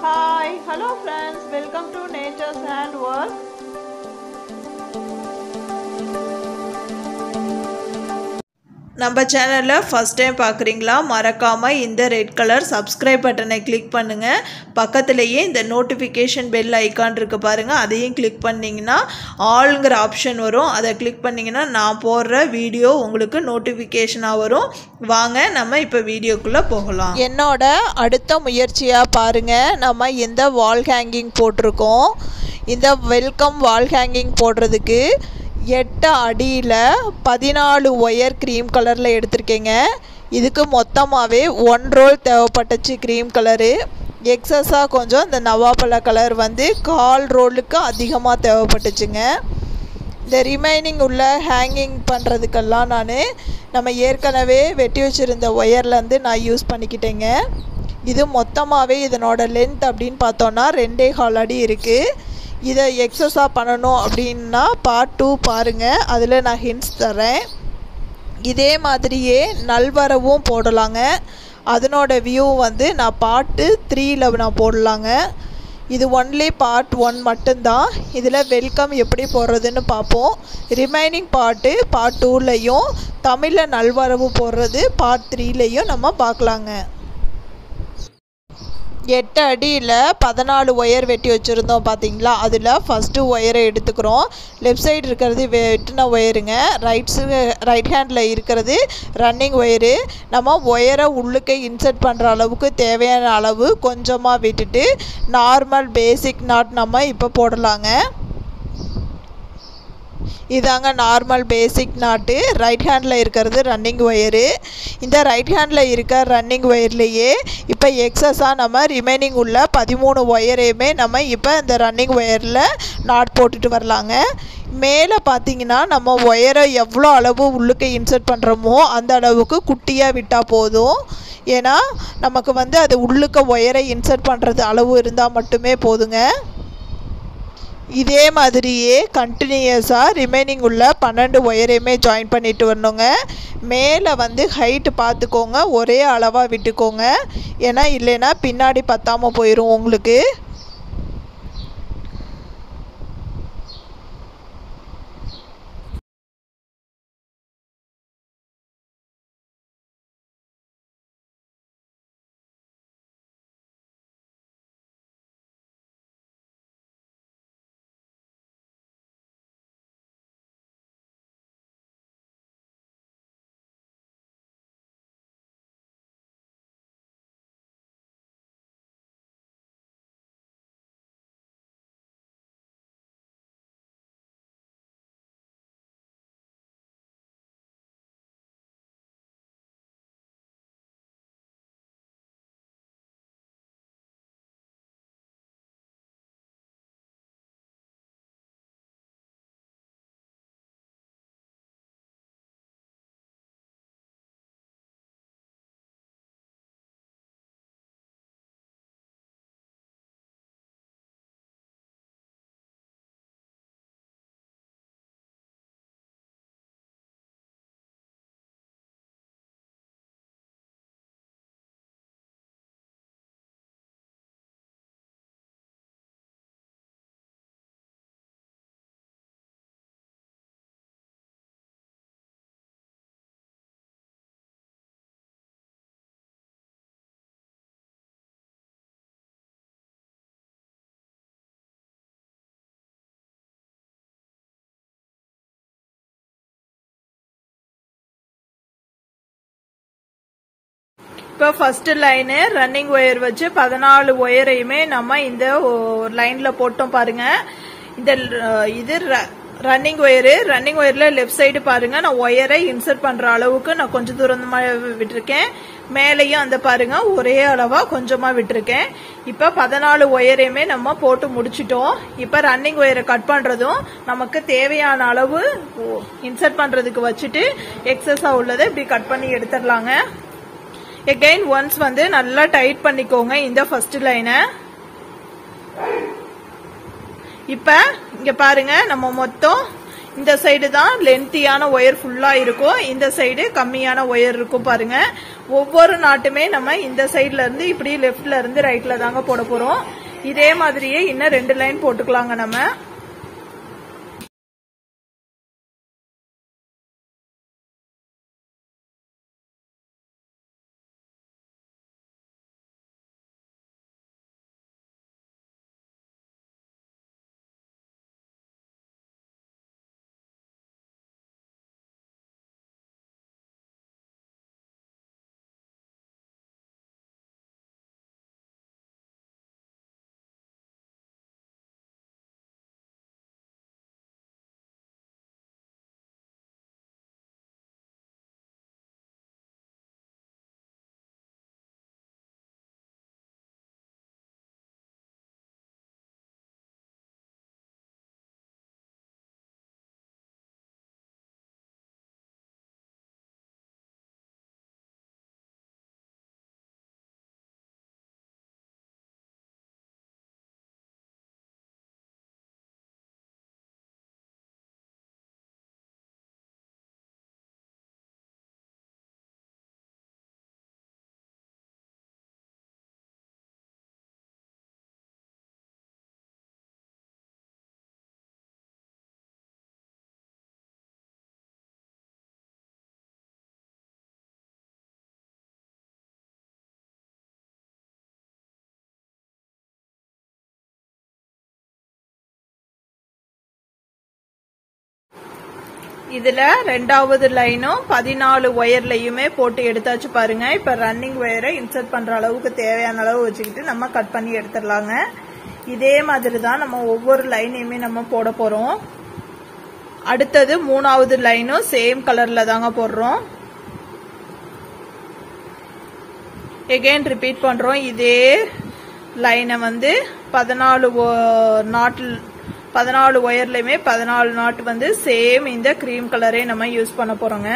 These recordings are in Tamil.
Hi, hello friends, welcome to Nature's Handwork. நம்ம சேனலில் ஃபஸ்ட் டைம் பார்க்குறீங்களா மறக்காமல் இந்த ரெட் கலர் சப்ஸ்கிரைப் பட்டனை கிளிக் பண்ணுங்கள் பக்கத்துலேயே இந்த நோட்டிஃபிகேஷன் பெல் ஐக்கான் இருக்குது பாருங்கள் அதையும் கிளிக் பண்ணிங்கன்னா ஆளுங்கிற ஆப்ஷன் வரும் அதை கிளிக் பண்ணிங்கன்னா நான் போடுற வீடியோ உங்களுக்கு நோட்டிஃபிகேஷனாக வரும் வாங்க நம்ம இப்போ வீடியோக்குள்ளே போகலாம் என்னோட அடுத்த முயற்சியாக பாருங்கள் நம்ம இந்த வால் ஹேங்கிங் போட்டிருக்கோம் இந்த வெல்கம் வால் ஹேங்கிங் போடுறதுக்கு எட்டு அடியில் பதினாலு ஒயர் க்ரீம் கலரில் எடுத்திருக்கேங்க இதுக்கு மொத்தமாகவே ஒன் ரோல் தேவைப்பட்டுச்சு க்ரீம் கலரு எக்ஸஸாக கொஞ்சம் இந்த நவாப்பழ கலர் வந்து கால் ரோலுக்கு அதிகமாக தேவைப்பட்டுச்சுங்க இந்த ரிமைனிங் உள்ள ஹேங்கிங் பண்ணுறதுக்கெல்லாம் நான் நம்ம ஏற்கனவே வெட்டி வச்சுருந்த ஒயர்லேருந்து நான் யூஸ் பண்ணிக்கிட்டேங்க இது மொத்தமாகவே இதனோட லென்த் அப்படின்னு பார்த்தோன்னா ரெண்டே கால் அடி இருக்குது இதை எக்ஸஸாக பண்ணணும் அப்படின்னா பார்ட் டூ பாருங்கள் அதில் நான் ஹிண்ட்ஸ் தரேன் இதே மாதிரியே நல்வரவும் போடலாங்க அதனோட வியூ வந்து நான் பார்ட்டு த்ரீயில் நான் போடலாங்க இது ஒன்லி பார்ட் ஒன் மட்டும்தான் இதில் வெல்கம் எப்படி போடுறதுன்னு பார்ப்போம் ரிமைனிங் பார்ட்டு பார்ட் டூலையும் தமிழில் நல்வரவு போடுறது பார்ட் த்ரீலையும் நம்ம பார்க்கலாங்க எட்டு அடியில் பதினாலு ஒயர் வெட்டி வச்சுருந்தோம் பார்த்தீங்களா அதில் ஃபஸ்ட்டு ஒயரை எடுத்துக்கிறோம் லெஃப்ட் சைடு இருக்கிறது வெட்டின ஒயருங்க ரைட்ஸு ரைட் ஹேண்டில் இருக்கிறது ரன்னிங் ஒயரு நம்ம ஒயரை உள்ளுக்கு இன்சர்ட் பண்ணுற அளவுக்கு தேவையான அளவு கொஞ்சமாக விட்டுட்டு நார்மல் பேசிக் நாட் நம்ம இப்போ போடலாங்க இதாங்க normal basic knot right handle இருக்கிறது ரன்னிங் ஒயரு இந்த ரைட் ஹேண்டில் இருக்க ரன்னிங் ஒயர்லேயே இப்போ எக்ஸஸாக நம்ம ரிமைனிங் உள்ள பதிமூணு ஒயரையுமே நம்ம இப்போ இந்த ரன்னிங் ஒயரில் நாட் போட்டுட்டு வரலாங்க மேலே பார்த்தீங்கன்னா நம்ம ஒயரை எவ்வளோ அளவு உள்ளுக்கு இன்சர்ட் பண்ணுறோமோ அந்த அளவுக்கு குட்டியாக விட்டால் போதும் ஏன்னா நமக்கு வந்து அது உள்ளுக்க ஒயரை இன்சர்ட் பண்ணுறது அளவு இருந்தால் மட்டுமே போதுங்க இதே மாதிரியே கண்டினியூஸாக ரிமைனிங் உள்ள பன்னெண்டு ஒயரையுமே ஜாயின் பண்ணிட்டு வரணுங்க மேலே வந்து ஹைட்டு பார்த்துக்கோங்க ஒரே அளவாக விட்டுக்கோங்க ஏன்னா இல்லைன்னா பின்னாடி பத்தாமல் போயிடும் உங்களுக்கு இப்போ ஃபர்ஸ்ட் லைனு ரன்னிங் ஒயர் வச்சு பதினாலு ஒயரையுமே நம்ம இந்த லைன்ல போட்டோம் பாருங்க இந்த அஹ், இது ரன்னிங் ஒயரு ரன்னிங் ஒயர்ல லெஃப்ட் சைடு பாருங்க நான் ஒயரை இன்சர்ட் பண்ற அளவுக்கு நான் கொஞ்சம் தூரமா விட்டுருக்கேன் மேலேயும் அந்த பாருங்க ஒரே அளவா கொஞ்சமா விட்டுருக்கேன் இப்ப பதினாலு ஒயரையுமே நம்ம போட்டு முடிச்சிட்டோம் இப்ப ரன்னிங் ஒயரை கட் பண்றதும் நமக்கு தேவையான அளவு இன்சர்ட் பண்றதுக்கு வச்சுட்டு எக்ஸஸா உள்ளதை இப்படி கட் பண்ணி எடுத்துடலாங்க எகைன் ஒன்ஸ் வந்து நல்லா டைட் பண்ணிக்கோங்க இந்த ஃபர்ஸ்ட் லைனை இப்ப இங்க பாருங்க நம்ம மொத்தம் இந்த சைடு தான் லென்த்தியான ஒயர் ஃபுல்லா இருக்கும் இந்த சைடு கம்மியான ஒயர் இருக்கும் பாருங்க ஒவ்வொரு நாட்டுமே நம்ம இந்த சைடுல இருந்து இப்படி லெஃப்ட்ல இருந்து ரைட்ல தாங்க போட போறோம் இதே மாதிரியே இன்னும் ரெண்டு லைன் போட்டுக்கலாங்க நம்ம இதுல ரெண்டாவது லைனும் பதினாலு ஒயர்லயுமே போட்டு எடுத்தாச்சு பாருங்க இப்ப ரன்னிங் ஒயரை இன்சர்ட் பண்ற அளவுக்கு தேவையான அளவு வச்சுக்கிட்டு நம்ம கட் பண்ணி எடுத்துடலாங்க இதே மாதிரி தான் நம்ம ஒவ்வொரு லைனையுமே நம்ம போட போறோம் அடுத்தது மூணாவது லைனும் சேம் கலர்ல தாங்க போடுறோம் எகெயின் ரிப்பீட் பண்றோம் இதே லைனை வந்து பதினாலு நாட்டில் பதினாலு ஒயர்லயுமே பதினாலு நாட் வந்து சேம் இந்த கிரீம் கலரே நம்ம யூஸ் பண்ண போறோங்க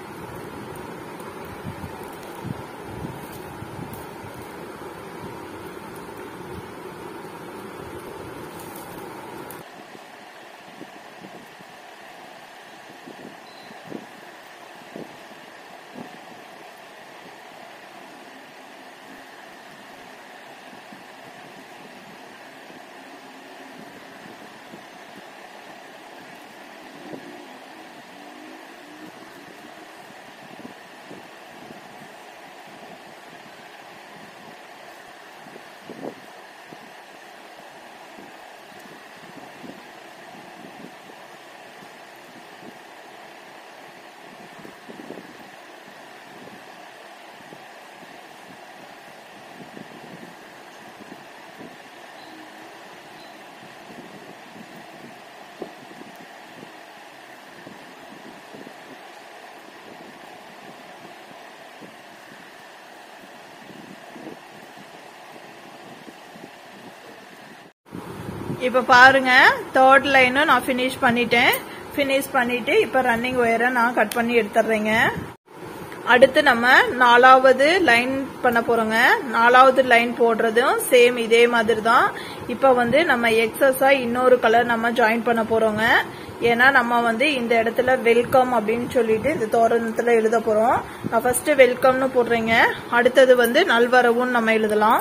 இப்ப பாருங்க தேர்ட் லைனும் நான் ஃபினிஷ் பண்ணிட்டேன் ஃபினிஷ் பண்ணிட்டு இப்ப ரன்னிங் ஒயரை நான் கட் பண்ணி எடுத்துடுறேங்க அடுத்து நம்ம நாலாவது லைன் பண்ண போறோங்க நாலாவது லைன் போடுறதும் சேம் இதே மாதிரி தான் இப்ப வந்து நம்ம எக்ஸஸா இன்னொரு கலர் நம்ம ஜாயின் பண்ண போறோங்க ஏன்னா நம்ம வந்து இந்த இடத்துல வெல்கம் அப்படின்னு சொல்லிட்டு இந்த தோரணத்துல எழுத போறோம் நான் ஃபர்ஸ்ட் வெல்கம்னு போடுறேங்க அடுத்தது வந்து நல்வரவுன்னு நம்ம எழுதலாம்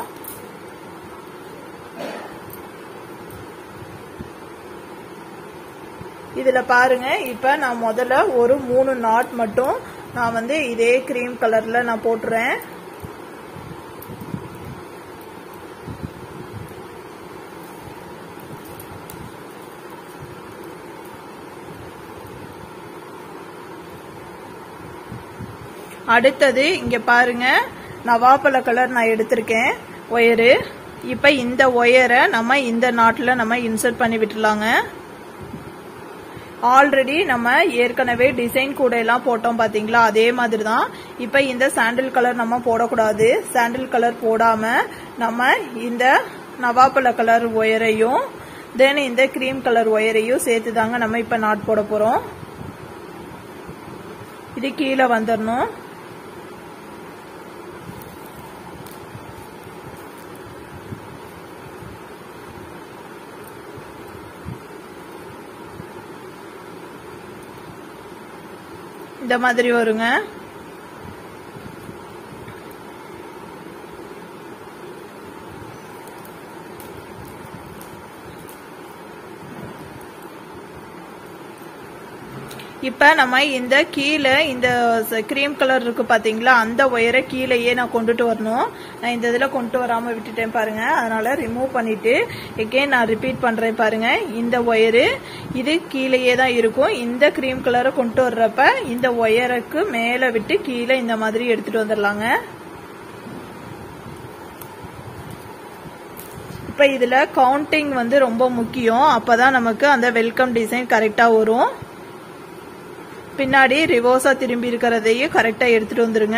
இதுல பாருங்க இப்ப நான் முதல்ல ஒரு மூணு நாட் மட்டும் நான் வந்து இதே கிரீம் கலர்ல நான் போட்டுறேன் அடுத்தது இங்க பாருங்க நவாப்பழ கலர் நான் எடுத்திருக்கேன் ஒயரு இப்ப இந்த ஒயரை நம்ம இந்த நாட்டில் நம்ம இன்சர்ட் பண்ணி விட்டுலாங்க ஆல்ரெடி நம்ம ஏற்கனவே டிசைன் கூட எல்லாம் போட்டோம் பாத்தீங்களா அதே மாதிரி தான் இப்ப இந்த சாண்டில் கலர் நம்ம போடக்கூடாது சாண்டில் கலர் போடாம நம்ம இந்த நவாப்பழ கலர் ஒயரையும் தென் இந்த கிரீம் கலர் ஒயரையும் சேர்த்து தாங்க நம்ம இப்ப நாட் போட போறோம் இது கீழே வந்துடணும் இந்த மாதிரி வருங்க இப்போ நம்ம இந்த கீழே இந்த க்ரீம் கலர் இருக்கு பாத்தீங்களா அந்த ஒயரை கீழேயே நான் கொண்டுட்டு வரணும் நான் இந்த இதில் கொண்டு வராமல் விட்டுட்டேன் பாருங்க அதனால ரிமூவ் பண்ணிட்டு எகெயின் நான் ரிப்பீட் பண்றேன் பாருங்க இந்த ஒயரு இது கீழேயே தான் இருக்கும் இந்த க்ரீம் கலரை கொண்டு வர்றப்ப இந்த ஒயருக்கு மேலே விட்டு கீழே இந்த மாதிரி எடுத்துட்டு வந்துடலாங்க இப்போ இதில் கவுண்டிங் வந்து ரொம்ப முக்கியம் அப்பதான் நமக்கு அந்த வெல்கம் டிசைன் கரெக்டாக வரும் பின்னாடி ரிவர்ஸா திரும்பி இருக்கிறதையும் கரெக்டா எடுத்துட்டு வந்துருங்க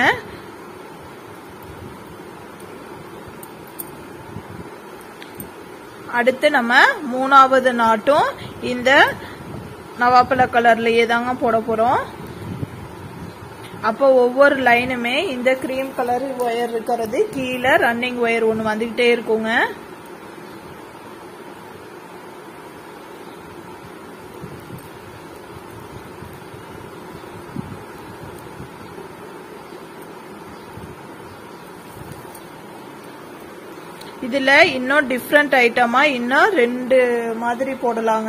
அடுத்து நம்ம மூணாவது நாட்டும் இந்த நவாப்பழ கலர்லயே தாங்க போட போறோம் அப்போ ஒவ்வொரு லைனுமே இந்த கிரீம் கலர் ஒயர் இருக்கிறது கீழே ரன்னிங் ஒயர் ஒன்று வந்துகிட்டே இருக்குங்க இதுல இன்னும் டிஃப்ரெண்ட் ஐட்டமா இன்னும் ரெண்டு மாதிரி போடலாங்க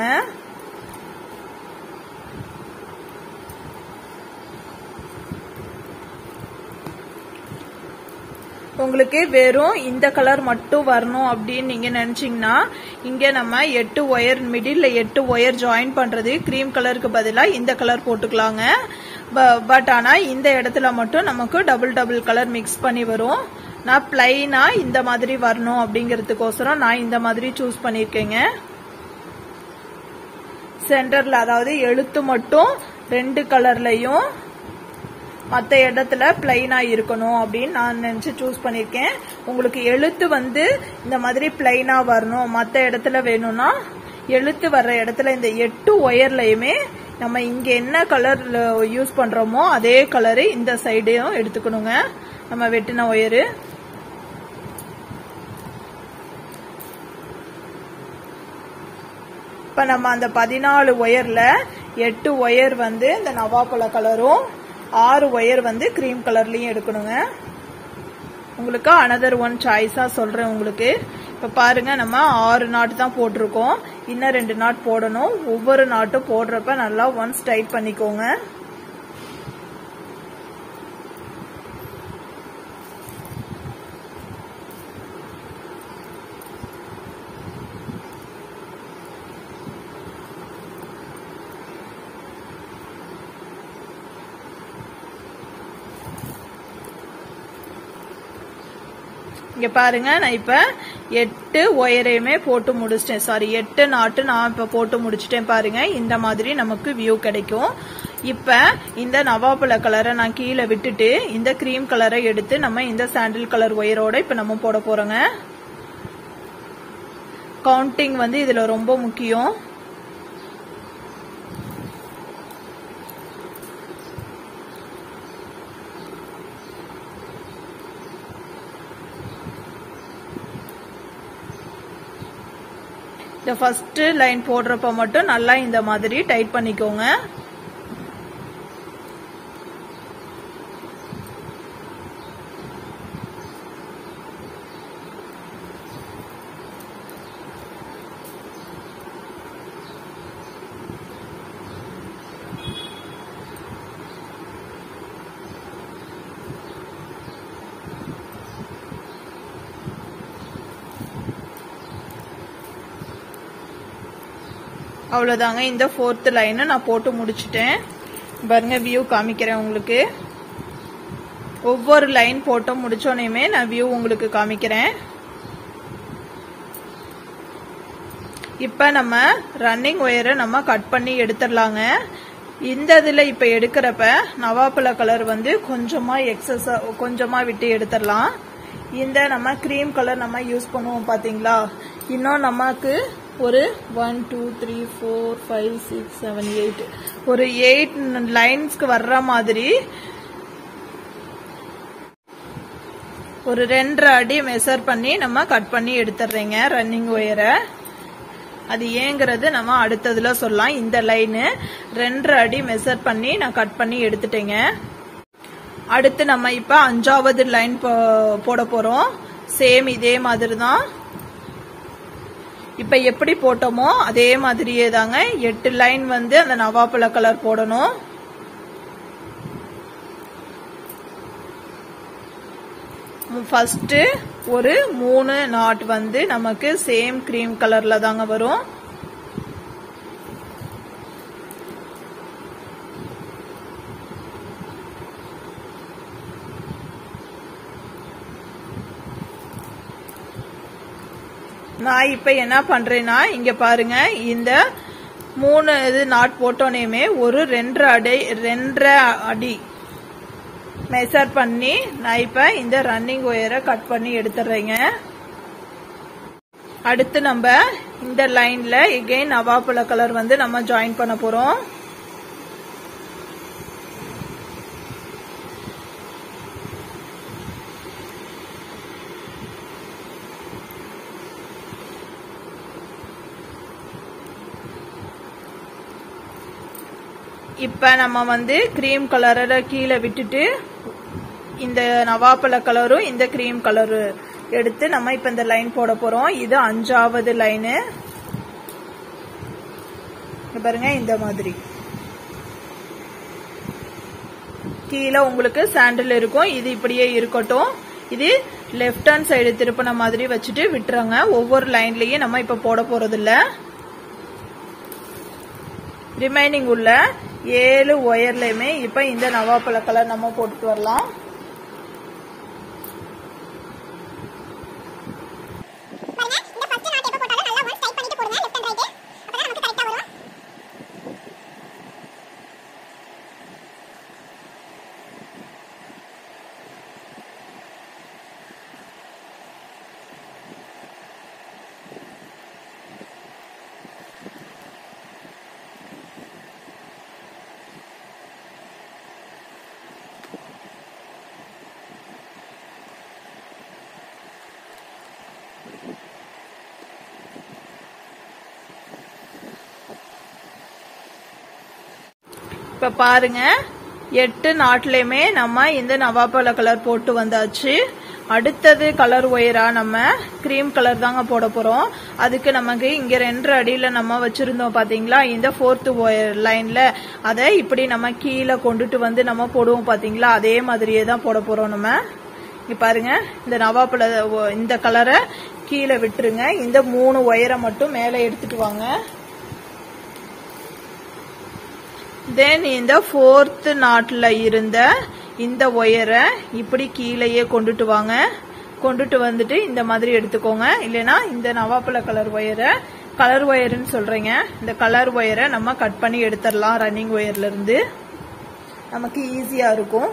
உங்களுக்கு வெறும் இந்த கலர் மட்டும் வரணும் அப்படின்னு நீங்க நினைச்சீங்கன்னா இங்க நம்ம எட்டு ஒயர் மிடில் எட்டு ஒயர் ஜாயின் பண்றது கிரீம் கலருக்கு பதிலாக இந்த கலர் போட்டுக்கலாங்க பட் ஆனா இந்த இடத்துல மட்டும் நமக்கு டபுள் டபுள் கலர் மிக்ஸ் பண்ணி வரும் நான் பிளைனா இந்த மாதிரி வரணும் அப்படிங்கறதுக்கோசரம் நான் இந்த மாதிரி சூஸ் பண்ணிருக்கேங்க சென்டர்ல அதாவது எழுத்து மட்டும் ரெண்டு கலர்லயும் மற்ற இடத்துல பிளைனா இருக்கணும் அப்படின்னு நான் நினைச்சு சூஸ் பண்ணிருக்கேன் உங்களுக்கு எழுத்து வந்து இந்த மாதிரி பிளைனா வரணும் மற்ற இடத்துல வேணும்னா எழுத்து வர்ற இடத்துல இந்த எட்டு ஒயர்லயுமே நம்ம இங்க என்ன கலர் யூஸ் பண்றோமோ அதே கலரு இந்த சைடையும் எடுத்துக்கணுங்க நம்ம வெட்டின ஒயரு இப்ப நம்ம அந்த பதினாலு ஒயர்ல எட்டு ஒயர் வந்து இந்த நவாப்பழ கலரும் ஆறு ஒயர் வந்து கிரீம் கலர்லயும் எடுக்கணுங்க உங்களுக்கு அனதர் ஒன் சாய்ஸா சொல்றேன் உங்களுக்கு இப்ப பாருங்க நம்ம ஆறு நாட்டு தான் போட்டிருக்கோம் இன்னும் ரெண்டு நாட் போடணும் ஒவ்வொரு நாட்டும் போடுறப்ப நல்லா ஒன்ஸ் டைட் பண்ணிக்கோங்க இங்க பாருங்க நான் இப்ப எட்டு ஒயரையுமே போட்டு முடிச்சிட்டேன் சாரி எட்டு நாட்டு நான் இப்ப போட்டு முடிச்சிட்டேன் பாருங்க இந்த மாதிரி நமக்கு வியூ கிடைக்கும் இப்ப இந்த நவாப்பழ கலரை நான் கீழே விட்டுட்டு இந்த கிரீம் கலரை எடுத்து நம்ம இந்த சாண்டில் கலர் ஒயரோட இப்ப நம்ம போட போறோங்க கவுண்டிங் வந்து இதுல ரொம்ப முக்கியம் இந்த ஃபர்ஸ்ட் லைன் போடுறப்ப மட்டும் நல்லா இந்த மாதிரி டைட் பண்ணிக்கோங்க அவ்வளோதாங்க இந்த ஃபோர்த் லைனை நான் போட்டு முடிச்சிட்டேன் பாருங்க வியூ காமிக்கிறேன் உங்களுக்கு ஒவ்வொரு லைன் போட்டு முடிச்சோனையுமே நான் வியூ உங்களுக்கு காமிக்கிறேன் இப்போ நம்ம ரன்னிங் ஒயரை நம்ம கட் பண்ணி எடுத்துடலாங்க இந்த இதில் இப்போ எடுக்கிறப்ப நவாப்பழ கலர் வந்து கொஞ்சமாக எக்ஸஸ் கொஞ்சமாக விட்டு எடுத்துடலாம் இந்த நம்ம க்ரீம் கலர் நம்ம யூஸ் பண்ணுவோம் பார்த்தீங்களா இன்னும் நமக்கு ஒரு one two three four five six seven eight ஒரு எயிட் லைன்ஸ்க்கு வர்ற மாதிரி ஒரு ரெண்டரை அடி மெஷர் பண்ணி நம்ம கட் பண்ணி எடுத்துடுறீங்க ரன்னிங் ஒயரை அது ஏங்கிறது நம்ம அடுத்ததுல சொல்லலாம் இந்த லைனு ரெண்டரை அடி மெஷர் பண்ணி நான் கட் பண்ணி எடுத்துட்டேங்க அடுத்து நம்ம இப்ப அஞ்சாவது லைன் போட போறோம் சேம் இதே மாதிரி தான் இப்ப எப்படி போட்டோமோ அதே மாதிரியே தாங்க எட்டு லைன் வந்து அந்த நவாப்பழ கலர் போடணும் ஃபர்ஸ்ட் ஒரு மூணு நாட் வந்து நமக்கு சேம் கிரீம் கலர்ல தாங்க வரும் நான் இப்ப என்ன பண்றேன்னா இங்க பாருங்க இந்த மூணு இது நாட் போட்டோனையுமே ஒரு ரெண்டரை அடி ரெண்டரை அடி மெஷர் பண்ணி நான் இப்ப இந்த ரன்னிங் ஒயரை கட் பண்ணி எடுத்துடுறேங்க அடுத்து நம்ம இந்த லைன்ல எகெயின் நவாப்பழ கலர் வந்து நம்ம ஜாயின் பண்ண போறோம் இப்ப நம்ம வந்து கிரீம் கலர கீழே விட்டுட்டு இந்த நவாப்பழ கலரும் இந்த கிரீம் கலரு எடுத்து நம்ம இப்ப இந்த லைன் போட போறோம் இது அஞ்சாவது லைனு பாருங்க இந்த மாதிரி கீழே உங்களுக்கு சாண்டில் இருக்கும் இது இப்படியே இருக்கட்டும் இது லெஃப்ட் ஹேண்ட் சைடு திருப்பின மாதிரி வச்சுட்டு விட்டுறாங்க ஒவ்வொரு லைன்லயும் நம்ம இப்ப போட போறது இல்ல ரிமைனிங் உள்ள ஏழு ஒயர்லயுமே இப்ப இந்த நவாப்பழ கலர் நம்ம போட்டுட்டு வரலாம் இப்ப பாருங்க எட்டு நாட்டிலையுமே நம்ம இந்த நவாப்பழ கலர் போட்டு வந்தாச்சு அடுத்தது கலர் ஒயரா நம்ம கிரீம் கலர் தாங்க போட போறோம் அதுக்கு நமக்கு இங்க ரெண்டு அடியில நம்ம வச்சிருந்தோம் பாத்தீங்களா இந்த ஃபோர்த் ஒயர் லைன்ல அதை இப்படி நம்ம கீழே கொண்டுட்டு வந்து நம்ம போடுவோம் பாத்தீங்களா அதே மாதிரியே தான் போட போறோம் நம்ம இங்க பாருங்க இந்த நவாப்பழ இந்த கலரை கீழே விட்டுருங்க இந்த மூணு ஒயரை மட்டும் மேலே எடுத்துட்டு வாங்க தென் இந்த ஃபோர்த் நாட்ல இருந்த இந்த ஒயரை இப்படி கீழேயே கொண்டுட்டு வாங்க கொண்டுட்டு வந்துட்டு இந்த மாதிரி எடுத்துக்கோங்க இல்லைன்னா இந்த நவாப்பழ கலர் ஒயரை கலர் ஒயர்னு சொல்றீங்க இந்த கலர் ஒயரை நம்ம கட் பண்ணி எடுத்துடலாம் ரன்னிங் ஒயர்ல இருந்து நமக்கு ஈஸியா இருக்கும்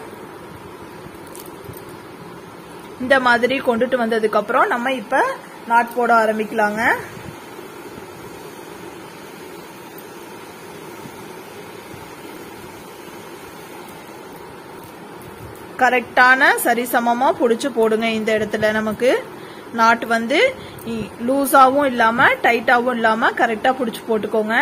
இந்த மாதிரி கொண்டுட்டு வந்ததுக்கு அப்புறம் நம்ம இப்ப நாட் போட ஆரம்பிக்கலாங்க கரெக்டான சரிசமமா புடிச்சு போடுங்க இந்த இடத்துல நமக்கு நாட் வந்து லூஸாவும் இல்லாம டைட்டாவும் இல்லாம கரெக்டா புடிச்சு போட்டுக்கோங்க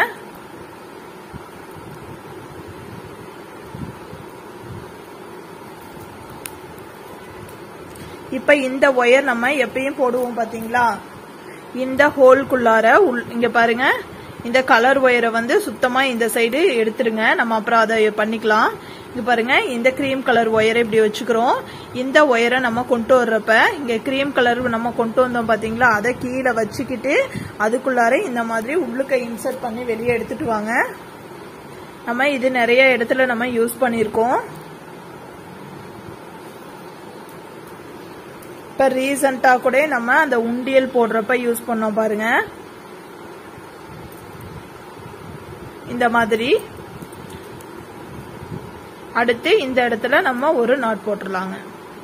இப்ப இந்த ஒயர் நம்ம எப்பயும் போடுவோம் பாத்தீங்களா இந்த ஹோல்குள்ளார இங்க பாருங்க இந்த கலர் ஒயரை வந்து சுத்தமா இந்த சைடு எடுத்துருங்க நம்ம அப்புறம் அதை பண்ணிக்கலாம் இங்க பாருங்க இந்த கிரீம் கலர் ஒயரை இப்படி வச்சுக்கிறோம் இந்த ஒயரை நம்ம கொண்டு வர்றப்ப இங்க கிரீம் கலர் நம்ம கொண்டு வந்தோம் பாத்தீங்களா அதை கீழே வச்சுக்கிட்டு அதுக்குள்ளார இந்த மாதிரி உள்ளுக்க இன்சர்ட் பண்ணி வெளியே எடுத்துட்டு வாங்க நம்ம இது நிறைய இடத்துல நம்ம யூஸ் பண்ணிருக்கோம் இப்ப ரீசெண்டா கூட நம்ம அந்த உண்டியல் போடுறப்ப யூஸ் பண்ணோம் பாருங்க இந்த மாதிரி அடுத்து இந்த இடத்துல நம்ம ஒரு நாட் போட்டுடலாங்க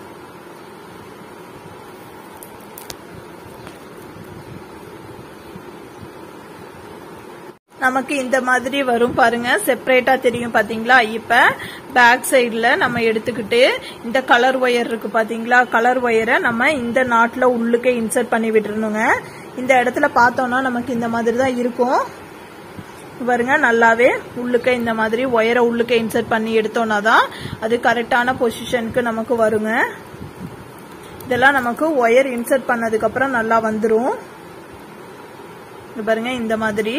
நமக்கு இந்த மாதிரி வரும் பாருங்க செப்பரேட்டா தெரியும் பாத்தீங்களா இப்ப பேக் சைடுல நம்ம எடுத்துக்கிட்டு இந்த கலர் ஒயர் இருக்கு பாத்தீங்களா கலர் ஒயரை நம்ம இந்த நாட்ல உள்ளுக்கே இன்சர்ட் பண்ணி விட்டுருணுங்க இந்த இடத்துல பார்த்தோம்னா நமக்கு இந்த மாதிரி தான் இருக்கும் பாருங்க நல்லாவே உள்ளுக்க இந்த மாதிரி ஒயரை உள்ளுக்க இன்சர்ட் பண்ணி எடுத்தோம்னா தான் அது கரெக்டான பொசிஷனுக்கு நமக்கு வருங்க இதெல்லாம் நமக்கு ஒயர் இன்சர்ட் பண்ணதுக்கு அப்புறம் நல்லா வந்துடும் பாருங்க இந்த மாதிரி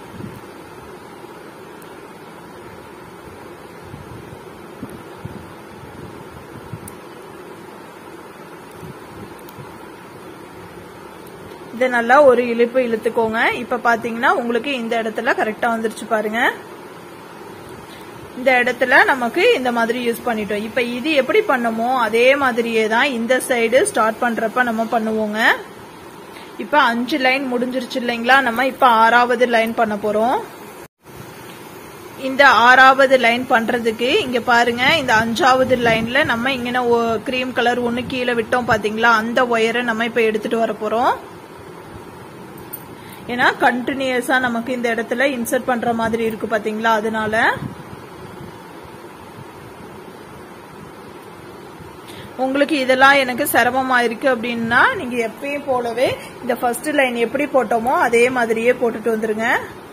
இதை நல்லா ஒரு இழுப்பு இழுத்துக்கோங்க இப்ப பாத்தீங்கன்னா உங்களுக்கு இந்த இடத்துல கரெக்டா வந்துருச்சு பாருங்க இந்த இடத்துல நமக்கு இந்த மாதிரி யூஸ் பண்ணிட்டோம் இப்ப இது எப்படி பண்ணமோ அதே மாதிரியே தான் இந்த சைடு ஸ்டார்ட் பண்றப்ப நம்ம பண்ணுவோங்க இப்ப அஞ்சு லைன் முடிஞ்சிருச்சு இல்லைங்களா நம்ம இப்ப ஆறாவது லைன் பண்ண போறோம் இந்த ஆறாவது லைன் பண்றதுக்கு இங்க பாருங்க இந்த அஞ்சாவது லைன்ல நம்ம இങ്ങനെ கிரீம் கலர் ஒண்ணு கீழே விட்டோம் பாத்தீங்களா அந்த ஒயரை நம்ம இப்ப எடுத்துட்டு வர போறோம் ஏன்னா கண்டினியூஸா நமக்கு இந்த இடத்துல இன்சர்ட் பண்ற மாதிரி இருக்கு பாத்தீங்களா அதனால உங்களுக்கு இதெல்லாம் எனக்கு சிரமமா இருக்கு அப்படின்னா நீங்க எப்பயும் போலவே இந்த ஃபர்ஸ்ட் லைன் எப்படி போட்டோமோ அதே மாதிரியே போட்டுட்டு வந்துருங்க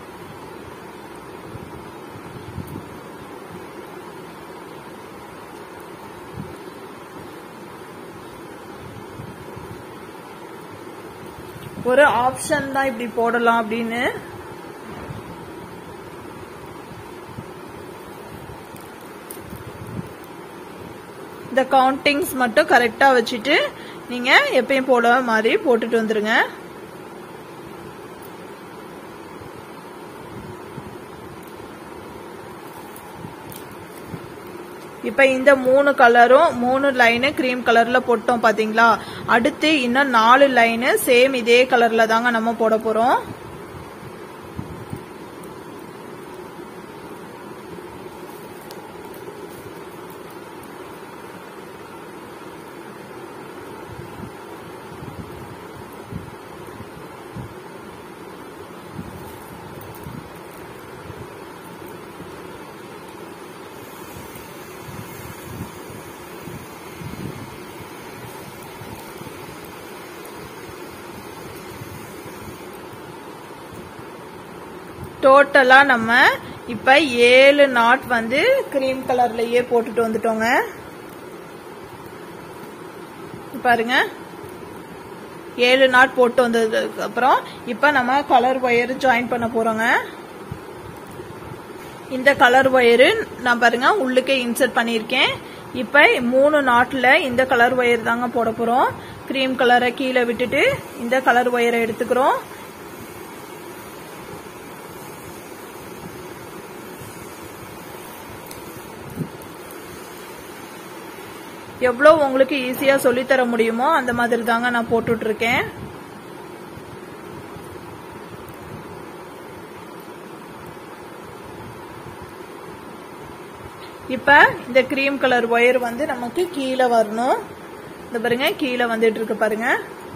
ஒரு ஆப்ஷன் தான் இப்படி போடலாம் அப்படின்னு இந்த கவுண்டிங்ஸ் மட்டும் கரெக்டா வச்சுட்டு நீங்க எப்பயும் போல மாதிரி போட்டுட்டு வந்துருங்க இப்ப இந்த மூணு கலரும் மூணு லைனு கிரீம் கலர்ல போட்டோம் பாத்தீங்களா அடுத்து இன்னும் நாலு லைனு சேம் இதே கலர்ல தாங்க நம்ம போட போறோம் டோட்டலா நம்ம இப்ப ஏழு நாட் வந்து கிரீம் கலர்லயே போட்டுட்டு வந்துட்டோங்க பாருங்க ஏழு நாட் போட்டு வந்ததுக்கு அப்புறம் இப்ப நம்ம கலர் ஒயர் ஜாயின் பண்ண போறோங்க இந்த கலர் ஒயரு நான் பாருங்க உள்ளுக்கே இன்சர்ட் பண்ணியிருக்கேன் இப்ப மூணு நாட்ல இந்த கலர் ஒயர் தாங்க போட போறோம் கிரீம் கலரை கீழே விட்டுட்டு இந்த கலர் ஒயரை எடுத்துக்கிறோம் எவ்வளோ உங்களுக்கு ஈஸியா சொல்லித்தர முடியுமோ அந்த மாதிரி தாங்க நான் போட்டுட்டு இருக்கேன் இப்ப இந்த கிரீம் கலர் ஒயர் வந்து நமக்கு கீழே வரணும் இந்த பாருங்க கீழே வந்துட்டு இருக்கு பாருங்க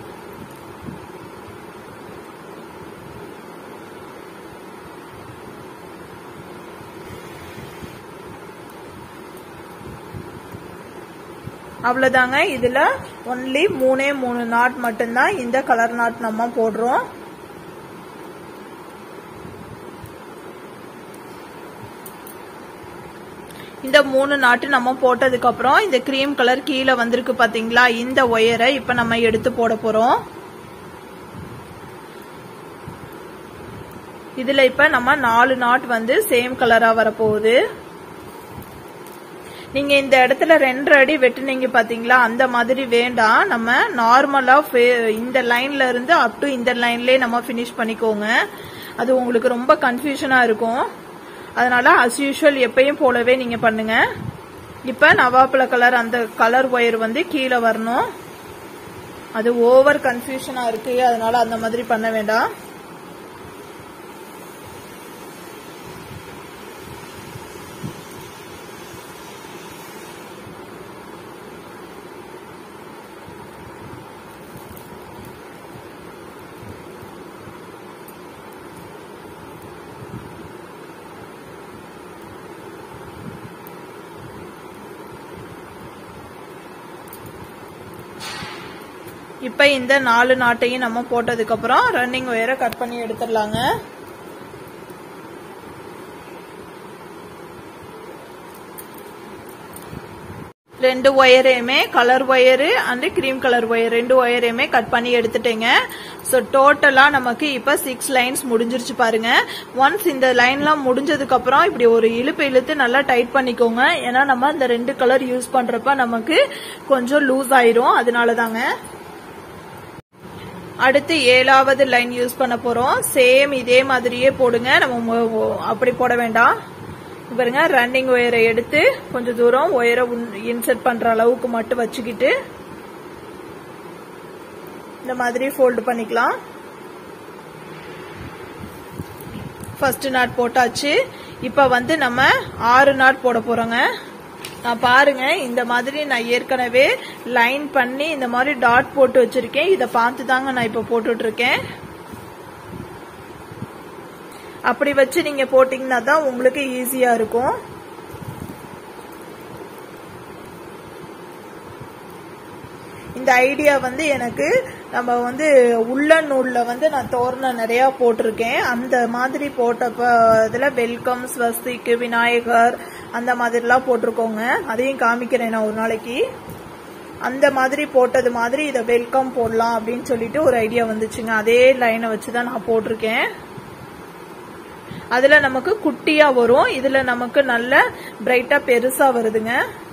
அவ்வளவுதாங்க இதுல ஒன்லி மூணே மூணு நாட் மட்டும்தான் இந்த கலர் நாட் நம்ம போடுறோம் இந்த மூணு நாட்டு நம்ம போட்டதுக்கு அப்புறம் இந்த கிரீம் கலர் கீழே வந்திருக்கு பாத்தீங்களா இந்த ஒயரை இப்ப நம்ம எடுத்து போட போறோம் இதுல இப்ப நம்ம நாலு நாட் வந்து சேம் கலரா வரப்போகுது நீங்க இந்த இடத்துல ரெண்டரை அடி வெட்டுனீங்க பாத்தீங்களா அந்த மாதிரி வேண்டாம் நம்ம நார்மலா இந்த லைன்ல இருந்து அப் டு இந்த லைன்லயே நம்ம பினிஷ் பண்ணிக்கோங்க அது உங்களுக்கு ரொம்ப கன்ஃபியூஷனா இருக்கும் அதனால அஸ் யூஷுவல் எப்பயும் போலவே நீங்க பண்ணுங்க இப்ப நவாப்பழ கலர் அந்த கலர் ஒயர் வந்து கீழே வரணும் அது ஓவர் கன்ஃபியூஷனா இருக்கு அதனால அந்த மாதிரி பண்ண வேண்டாம் இப்போ இந்த நாலு நாட்டையும் நம்ம போட்டதுக்கப்புறம் ரன்னிங் ஒயரை கட் பண்ணி எடுத்துடலாங்க ரெண்டு ஒயரையுமே colour wire and cream colour wire ரெண்டு ஒயரையுமே கட் பண்ணி எடுத்துட்டேங்க ஸோ டோட்டலாக நமக்கு இப்போ சிக்ஸ் லைன்ஸ் முடிஞ்சிருச்சு பாருங்க ஒன்ஸ் இந்த லைன்லாம் முடிஞ்சதுக்கு அப்புறம் இப்படி ஒரு இழுப்பு இழுத்து நல்லா டைட் பண்ணிக்கோங்க ஏன்னா நம்ம இந்த ரெண்டு கலர் யூஸ் பண்றப்ப நமக்கு கொஞ்சம் லூஸ் ஆயிரும் அதனால தாங்க அடுத்து ஏழாவது லைன் யூஸ் பண்ண போறோம் சேம் இதே மாதிரியே போடுங்க நம்ம அப்படி போட வேண்டாம் பாருங்க ரன்னிங் ஒயரை எடுத்து கொஞ்சம் தூரம் ஒயரை இன்சர்ட் பண்ற அளவுக்கு மட்டும் வச்சுக்கிட்டு இந்த மாதிரி ஃபோல்டு பண்ணிக்கலாம் ஃபர்ஸ்ட் நாட் போட்டாச்சு இப்ப வந்து நம்ம ஆறு நாட் போட போறோங்க நான் பாருங்க இந்த மாதிரி நான் ஏற்கனவே லைன் பண்ணி இந்த மாதிரி டாட் போட்டு வச்சிருக்கேன் இதை பார்த்து தாங்க நான் இப்ப போட்டுட்டு இருக்கேன் அப்படி வச்சு நீங்க போட்டீங்கன்னா தான் உங்களுக்கு ஈஸியா இருக்கும் இந்த ஐடியா வந்து எனக்கு நம்ம வந்து உள்ள நூல்ல வந்து நான் தோரணம் நிறைய போட்டிருக்கேன் அந்த மாதிரி போட்டப்ப இதுல வெல்கம் ஸ்வஸ்திக்கு விநாயகர் அந்த மாதிரிலாம் போட்டிருக்கோங்க அதையும் காமிக்கிறேன் நான் ஒரு நாளைக்கு அந்த மாதிரி போட்டது மாதிரி இதை வெல்கம் போடலாம் அப்படின்னு சொல்லிட்டு ஒரு ஐடியா வந்துச்சுங்க அதே லைனை வச்சு தான் நான் போட்டிருக்கேன் அதுல நமக்கு குட்டியா வரும் இதுல நமக்கு நல்ல பிரைட்டா பெருசா வருதுங்க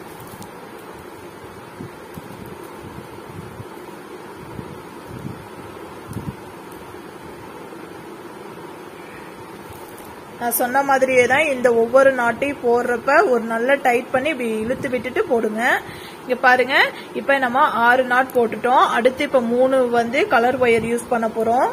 நான் சொன்ன மாதிரியே தான் இந்த ஒவ்வொரு நாட்டையும் போடுறப்ப ஒரு நல்ல டைட் பண்ணி இப்படி இழுத்து விட்டுட்டு போடுங்க இங்க பாருங்க இப்ப நம்ம ஆறு நாட் போட்டுட்டோம் அடுத்து இப்ப மூணு வந்து கலர் ஒயர் யூஸ் பண்ண போறோம்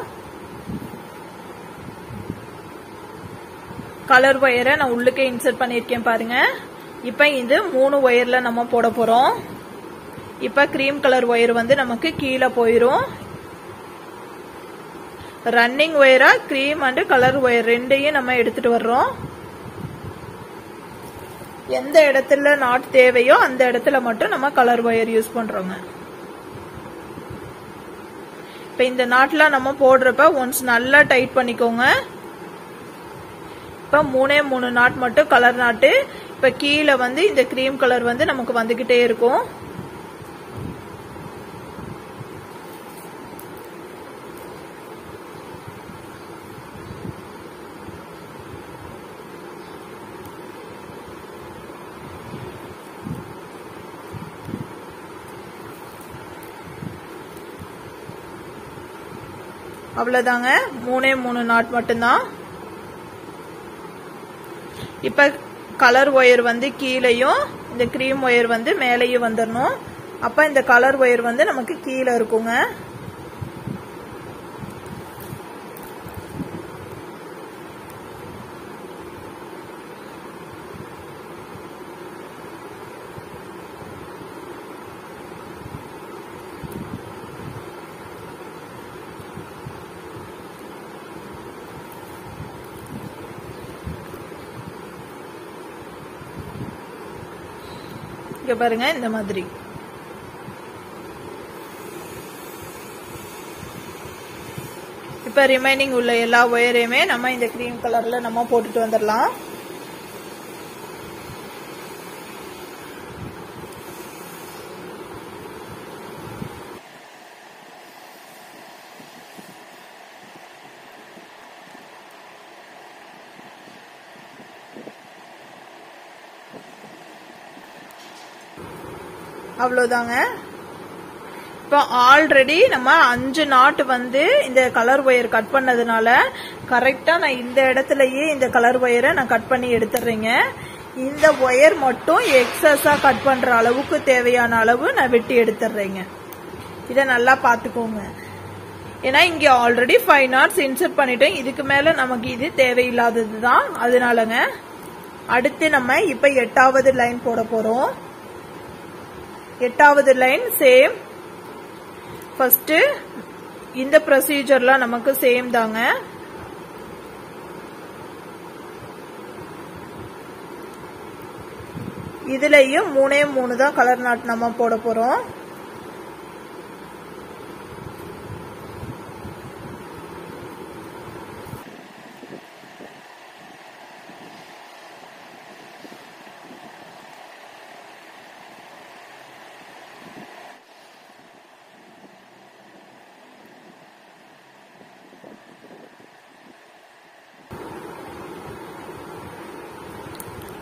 கலர் ஒயரை நான் உள்ளுக்கே இன்சர்ட் பண்ணியிருக்கேன் பாருங்க இப்ப இது மூணு ஒயர்ல நம்ம போட போறோம் இப்ப கிரீம் கலர் ஒயர் வந்து நமக்கு கீழே போயிரும் ரன்னிங் ஒயரா கிரீம் அண்ட் கலர் ஒயர் ரெண்டையும் நம்ம எடுத்துட்டு வர்றோம் எந்த இடத்துல நாட் தேவையோ அந்த இடத்துல மட்டும் நம்ம கலர் ஒயர் யூஸ் பண்றோங்க இப்ப இந்த நாட்லாம் நம்ம போடுறப்ப ஒன்ஸ் நல்லா டைட் பண்ணிக்கோங்க இப்ப மூணே மூணு நாட் மட்டும் கலர் நாட்டு இப்ப கீழே வந்து இந்த கிரீம் கலர் வந்து நமக்கு வந்துகிட்டே இருக்கும் அவ்வளவுதாங்க மூணே மூணு நாட் மட்டும்தான் இப்ப கலர் ஒயர் வந்து கீழேயும் இந்த கிரீம் ஒயர் வந்து மேலேயும் வந்துடணும் அப்ப இந்த கலர் ஒயர் வந்து நமக்கு கீழே இருக்குங்க இங்க பாருங்க இந்த மாதிரி இப்ப ரிமைனிங் உள்ள எல்லா ஒயரையுமே நம்ம இந்த கிரீம் கலர்ல நம்ம போட்டுட்டு வந்துடலாம் அவ்வளவுதாங்க இப்போ ஆல்ரெடி நம்ம அஞ்சு நாட் வந்து இந்த கலர் ஒயர் கட் பண்ணதுனால கரெக்டா நான் இந்த இடத்துலயே இந்த கலர் ஒயரை நான் கட் பண்ணி எடுத்துடுறேங்க இந்த ஒயர் மட்டும் எக்ஸஸா கட் பண்ற அளவுக்கு தேவையான அளவு நான் வெட்டி எடுத்துடுறேங்க இதை நல்லா பாத்துக்கோங்க ஏன்னா இங்க ஆல்ரெடி ஃபைவ் நாட்ஸ் இன்சர்ட் பண்ணிட்டேன் இதுக்கு மேல நமக்கு இது தேவையில்லாதது தான் அதனாலங்க அடுத்து நம்ம இப்ப எட்டாவது லைன் போட போறோம் எட்டாவது லைன் சேம் ஃபர்ஸ்ட் இந்த ப்ரொசீஜர்லாம் நமக்கு சேம் தாங்க இதுலயும் மூணே மூணு தான் கலர் நாட் நம்ம போட போறோம்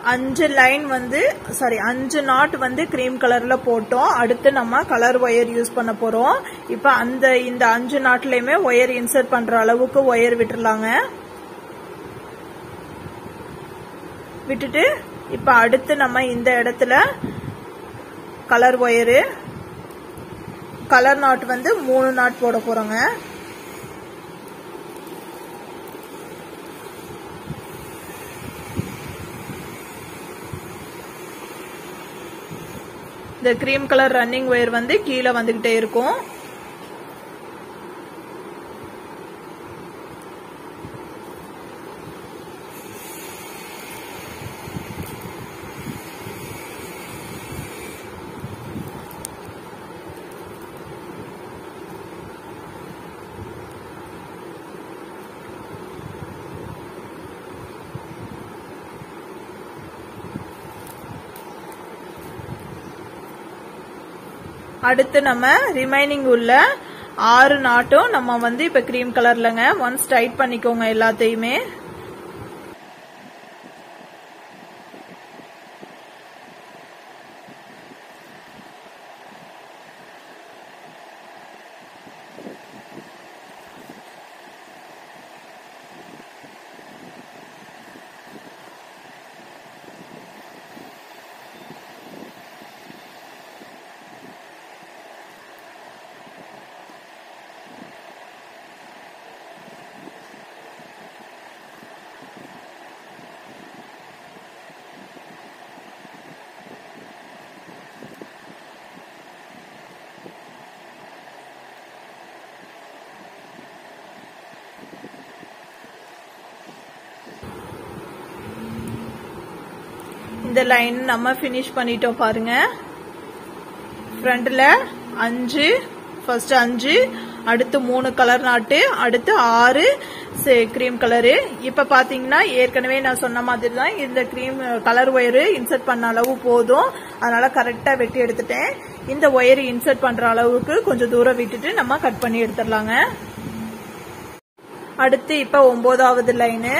அஞ்சு லைன் வந்து சாரி அஞ்சு நாட் வந்து கிரீம் கலர்ல போட்டோம் அடுத்து நம்ம கலர் ஒயர் யூஸ் பண்ண போறோம் இப்ப அந்த இந்த அஞ்சு நாட்லயுமே ஒயர் இன்சர்ட் பண்ற அளவுக்கு ஒயர் விட்டுறலாங்க விட்டுட்டு இப்ப அடுத்து நம்ம இந்த இடத்துல கலர் ஒயரு கலர் நாட் வந்து மூணு நாட் போட போறோங்க இந்த கிரீம் கலர் ரன்னிங் ஒயர் வந்து கீழே வந்துகிட்டே இருக்கும் அடுத்து நம்ம ரிமைனிங் உள்ள ஆறு நாட்டும் நம்ம வந்து இப்ப கிரீம் கலர்லங்க ஒன்ஸ் டைட் பண்ணிக்கோங்க எல்லாத்தையுமே இந்த லைன் நம்ம ஃபினிஷ் பண்ணிட்டோம் பாருங்க ஃப்ரண்ட்ல அஞ்சு ஃபர்ஸ்ட் அஞ்சு அடுத்து மூணு கலர் நாட்டு அடுத்து ஆறு கிரீம் கலரு இப்ப பாத்தீங்கன்னா ஏற்கனவே நான் சொன்ன மாதிரி தான் இந்த கிரீம் கலர் ஒயரு இன்சர்ட் பண்ண அளவு போதும் அதனால கரெக்டா வெட்டி எடுத்துட்டேன் இந்த ஒயர் இன்சர்ட் பண்ற அளவுக்கு கொஞ்சம் தூரம் விட்டுட்டு நம்ம கட் பண்ணி எடுத்துடலாங்க அடுத்து இப்ப ஒன்பதாவது லைனு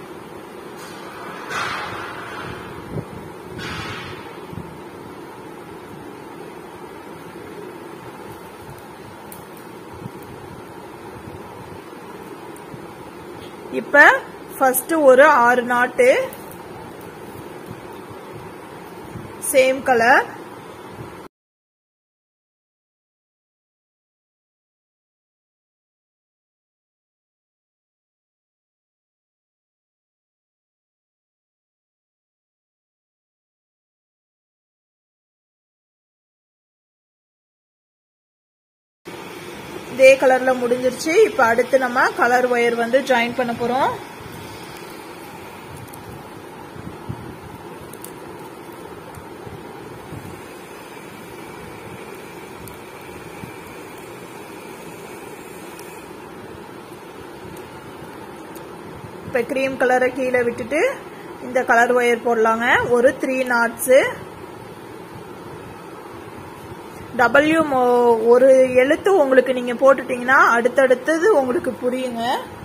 இப்ப ஃபர்ஸ்ட் ஒரு ஆறு நாட்டு சேம் கலர் இதே கலர்ல முடிஞ்சிருச்சு இப்ப அடுத்து நம்ம கலர் ஒயர் வந்து ஜாயின் பண்ண போறோம் இப்ப கிரீம் கலரை கீழே விட்டுட்டு இந்த கலர் ஒயர் போடலாங்க ஒரு த்ரீ நாட்ஸு டபிள்யூ ஒரு எழுத்து உங்களுக்கு நீங்க போட்டுட்டீங்கன்னா அடுத்தடுத்தது உங்களுக்கு புரியுங்க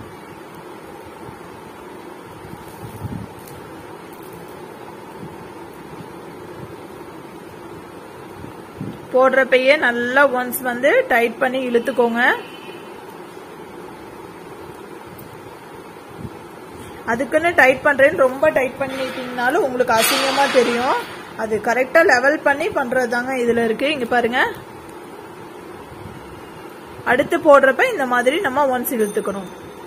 போடுறப்பயே நல்லா ஒன்ஸ் வந்து டைட் பண்ணி இழுத்துக்கோங்க அதுக்குன்னு டைட் பண்றேன்னு ரொம்ப டைட் பண்ணிட்டீங்கனாலும் உங்களுக்கு அசிங்கமா தெரியும் அது கரெக்டா லெவல் பண்ணி பண்றது தாங்க இதுல இருக்கு இங்க பாருங்க அடுத்து போடுறப்ப இந்த மாதிரி நம்ம ஒன்ஸ் இழுத்துக்கணும்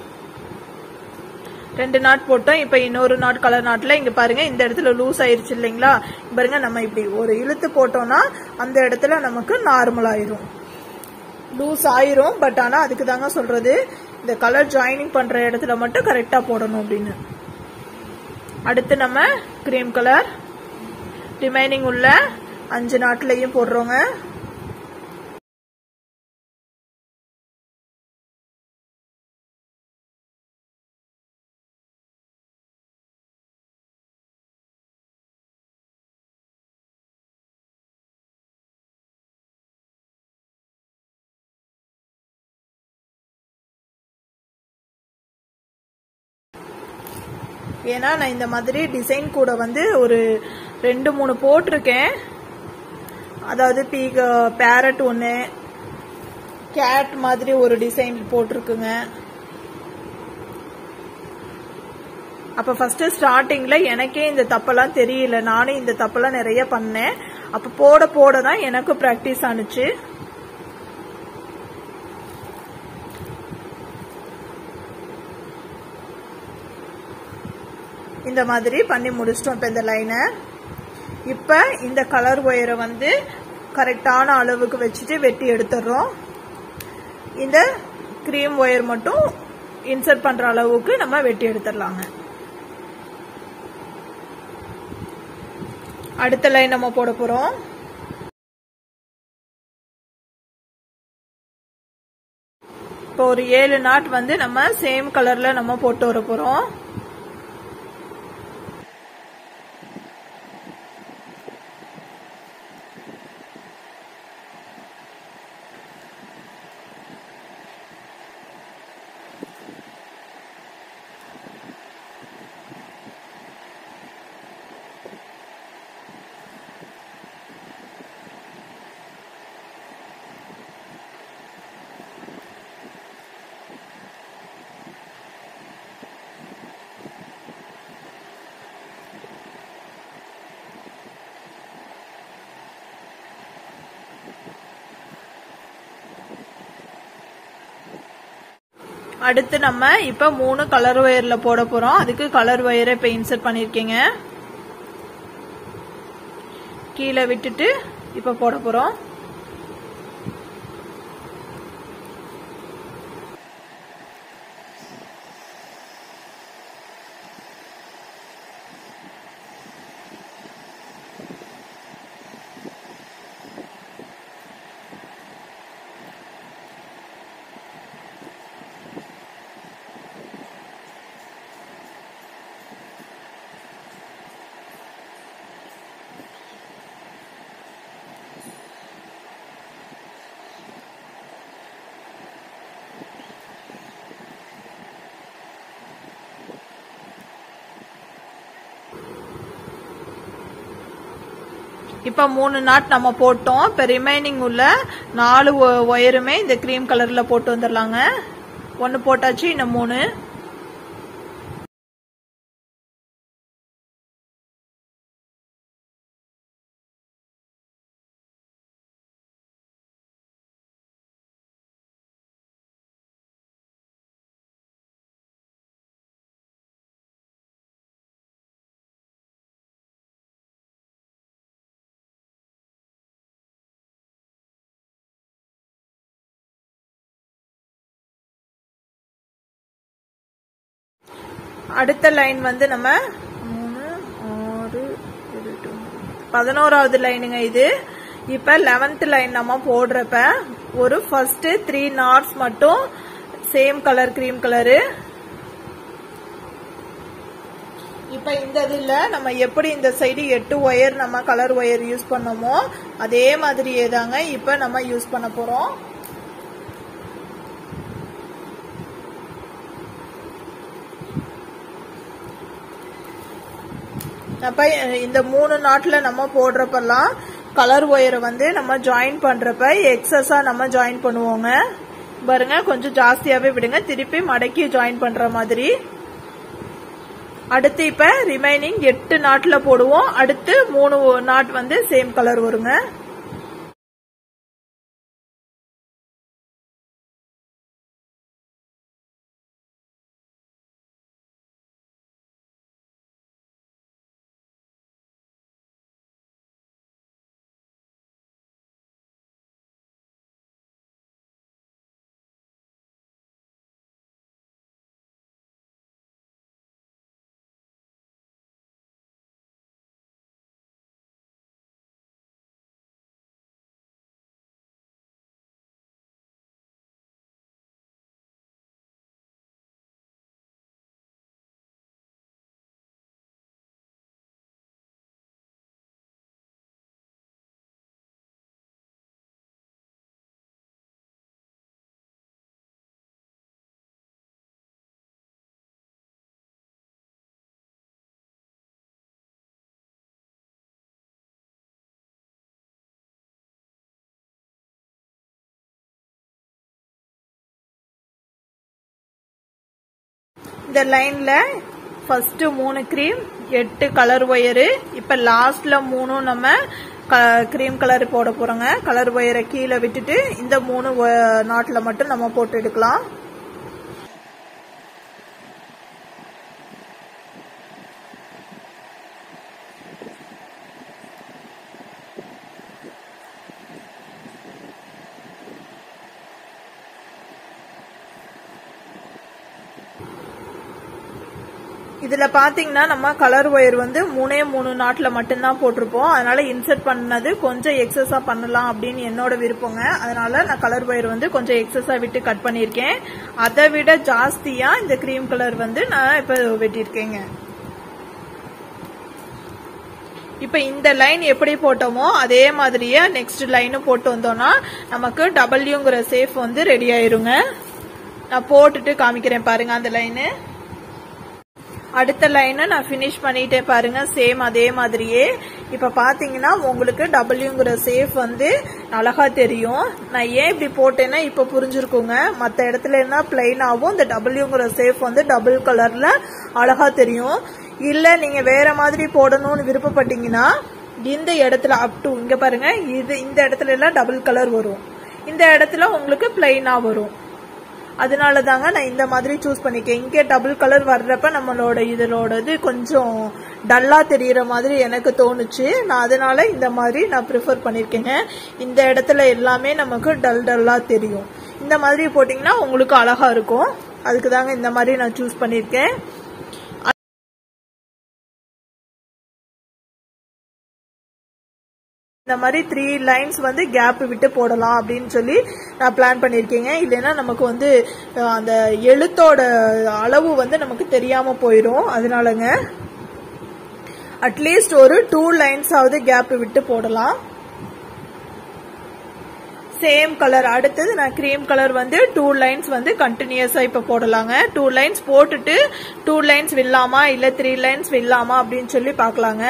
ரெண்டு நாட் போட்டோம் இப்ப இன்னொரு நாட் கலர் நாட்ல இங்க பாருங்க இந்த இடத்துல லூஸ் ஆயிருச்சு இல்லைங்களா பாருங்க நம்ம இப்படி ஒரு இழுத்து போட்டோம்னா அந்த இடத்துல நமக்கு நார்மல் ஆயிரும் லூஸ் ஆயிரும் பட் ஆனா அதுக்கு தாங்க சொல்றது இந்த கலர் ஜாயினிங் பண்ற இடத்துல மட்டும் கரெக்டா போடணும் அப்படின்னு அடுத்து நம்ம கிரீம் கலர் ரிமைனிங் உள்ள அஞ்சு நாட்லையும் போடுறோங்க ஏன்னா நான் இந்த மாதிரி டிசைன் கூட வந்து ஒரு ரெண்டு மூணு போட்டிருக்கேன் அதாவது பீக பேரட் ஒன்று கேட் மாதிரி ஒரு டிசைன் போட்டிருக்குங்க அப்போ ஃபர்ஸ்ட் ஸ்டார்டிங்ல எனக்கே இந்த தப்பெல்லாம் தெரியல நானும் இந்த தப்பெல்லாம் நிறைய பண்ணேன் அப்போ போட போட தான் எனக்கு ப்ராக்டிஸ் ஆனுச்சு இந்த மாதிரி பண்ணி முடிச்சிட்டோம் இப்போ இந்த லைனை இப்போ இந்த கலர் ஒயரை வந்து கரெக்டான அளவுக்கு வச்சுட்டு வெட்டி எடுத்துடுறோம் இந்த க்ரீம் ஒயர் மட்டும் இன்சர்ட் பண்ற அளவுக்கு நம்ம வெட்டி எடுத்துடலாங்க அடுத்த லைன் நம்ம போட போறோம் இப்போ ஒரு ஏழு நாட் வந்து நம்ம சேம் கலர்ல நம்ம போட்டு வர போறோம் அடுத்து நம்ம இப்ப மூணு கலர் ஒயர்ல போட போறோம் அதுக்கு கலர் ஒயரை இப்ப இன்சர்ட் பண்ணிருக்கீங்க கீழே விட்டுட்டு இப்ப போட போறோம் இப்ப மூணு நாட் நம்ம போட்டோம் இப்ப ரிமைனிங் உள்ள நாலு ஒயருமே இந்த கிரீம் கலர்ல போட்டு வந்துடலாங்க ஒன்னு போட்டாச்சு இன்னும் மூணு அடுத்த லைன் வந்து நம்ம மூணு ஆறு எட்டு, பதினோராவது லைனுங்க இது இப்ப லெவன்த் லைன் நம்ம போடுறப்ப ஒரு ஃபர்ஸ்ட் த்ரீ நாட்ஸ் மட்டும் சேம் கலர் கிரீம் கலரு இப்ப இந்த இதுல நம்ம எப்படி இந்த சைடு எட்டு ஒயர் நம்ம கலர் ஒயர் யூஸ் பண்ணோமோ அதே மாதிரியே தாங்க இப்ப நம்ம யூஸ் பண்ண போறோம் அப்ப இந்த மூணு நாட்ல நம்ம போடுறப்பெல்லாம் கலர் ஒயரை வந்து நம்ம ஜாயின் பண்றப்ப எக்ஸஸா நம்ம ஜாயின் பண்ணுவோங்க பாருங்க கொஞ்சம் ஜாஸ்தியாவே விடுங்க திருப்பி மடக்கி ஜாயின் பண்ற மாதிரி அடுத்து இப்ப ரிமைனிங் எட்டு நாட்ல போடுவோம் அடுத்து மூணு நாட் வந்து சேம் கலர் வருங்க இந்த லைனில் ஃபஸ்ட்டு மூணு க்ரீம் எட்டு கலர் ஒயரு இப்போ லாஸ்ட்டில் மூணும் நம்ம க்ரீம் கலர் போட போகிறோங்க கலர் ஒயரை கீழே விட்டுட்டு இந்த மூணு நாட்டில் மட்டும் நம்ம போட்டு எடுக்கலாம் இதுல பாத்தீங்கன்னா நம்ம கலர் ஒயர் வந்து மூணே மூணு நாட்ல மட்டும்தான் போட்டிருப்போம் அதனால இன்சர்ட் பண்ணது கொஞ்சம் எக்ஸஸா பண்ணலாம் அப்படின்னு என்னோட விருப்பங்க அதனால நான் கலர் ஒயர் வந்து கொஞ்சம் எக்ஸஸா விட்டு கட் பண்ணிருக்கேன் அதை விட ஜாஸ்தியா இந்த கிரீம் கலர் வந்து நான் இப்ப வெட்டியிருக்கேங்க இப்ப இந்த லைன் எப்படி போட்டோமோ அதே மாதிரியே நெக்ஸ்ட் லைனும் போட்டு வந்தோம்னா நமக்கு டபிள்யூங்கிற சேஃப் வந்து ரெடி ஆயிருங்க நான் போட்டுட்டு காமிக்கிறேன் பாருங்க அந்த லைனு அடுத்த லைனை நான் ஃபினிஷ் பண்ணிட்டே பாருங்க சேம் அதே மாதிரியே இப்ப பாத்தீங்கன்னா உங்களுக்கு டபிள்யூங்கிற சேஃப் வந்து அழகா தெரியும் நான் ஏன் இப்படி போட்டேன்னா இப்ப புரிஞ்சிருக்குங்க மத்த இடத்துல என்ன பிளைனாவும் இந்த டபிள்யூங்கிற சேஃப் வந்து டபுள் கலர்ல அழகா தெரியும் இல்ல நீங்க வேற மாதிரி போடணும்னு விருப்பப்பட்டீங்கன்னா இந்த இடத்துல அப் டு இங்க பாருங்க இது இந்த இடத்துல எல்லாம் டபுள் கலர் வரும் இந்த இடத்துல உங்களுக்கு பிளைனா வரும் அதனால தாங்க நான் இந்த மாதிரி சூஸ் பண்ணிக்கேன் இங்கே டபுள் கலர் வர்றப்ப நம்மளோட இதனோடது கொஞ்சம் டல்லா தெரியற மாதிரி எனக்கு தோணுச்சு நான் அதனால இந்த மாதிரி நான் ப்ரிஃபர் பண்ணிருக்கேங்க இந்த இடத்துல எல்லாமே நமக்கு டல் டல்லா தெரியும் இந்த மாதிரி போட்டிங்கன்னா உங்களுக்கு அழகா இருக்கும் அதுக்கு தாங்க இந்த மாதிரி நான் சூஸ் பண்ணியிருக்கேன் இந்த மாதிரி த்ரீ லைன்ஸ் வந்து கேப் விட்டு போடலாம் அப்படின்னு சொல்லி நான் பிளான் பண்ணியிருக்கேங்க இல்லைன்னா நமக்கு வந்து அந்த எழுத்தோட அளவு வந்து நமக்கு தெரியாம போயிடும் அதனாலங்க அட்லீஸ்ட் ஒரு டூ லைன்ஸ் ஆவது கேப் விட்டு போடலாம் சேம் கலர் அடுத்தது நான் கிரீம் கலர் வந்து டூ லைன்ஸ் வந்து கண்டினியூஸா இப்ப போடலாங்க டூ லைன்ஸ் போட்டுட்டு டூ லைன்ஸ் வில்லாமா இல்ல த்ரீ லைன்ஸ் வில்லாமா அப்படின்னு சொல்லி பாக்கலாங்க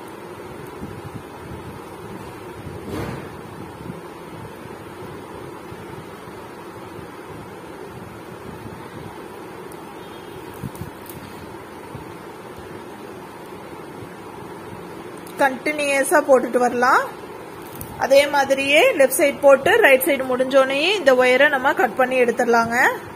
கண்டினியூஸா போட்டுட்டு வரலாம் அதே மாதிரியே லெஃப்ட் சைடு போட்டு ரைட் சைடு முடிஞ்சோடனே இந்த ஒயரை நம்ம கட் பண்ணி எடுத்துடலாங்க